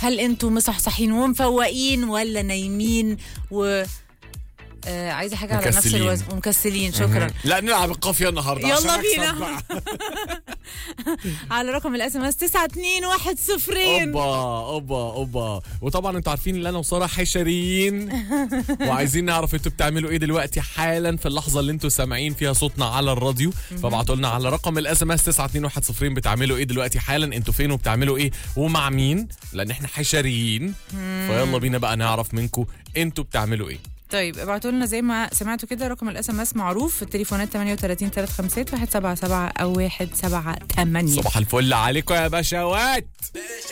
هل انتوا مصحصحين ومفوقين ولا نايمين و آه عايزه حاجه على نفس مكسلين. الوزن ومكسلين شكرا لا نلعب القافيه النهارده يلا عشان أكسب بينا. بقى. على رقم الاس ام اس 921 اوبا اوبا اوبا وطبعا انتوا عارفين ان انا وساره حشريين وعايزين نعرف انتوا بتعملوا ايه دلوقتي حالا في اللحظه اللي انتوا سامعين فيها صوتنا على الراديو فابعتوا لنا على رقم الاس ام اس 921 بتعملوا ايه دلوقتي حالا انتوا فين وبتعملوا ايه ومع مين لان احنا حشريين فيلا بينا بقى نعرف منكم انتوا بتعملوا ايه طيب ابعتوا لنا زي ما سمعتوا كده رقم الاس ام اس معروف في التليفونات 38 356 177 او 178 صباح الفل عليكم يا باشوات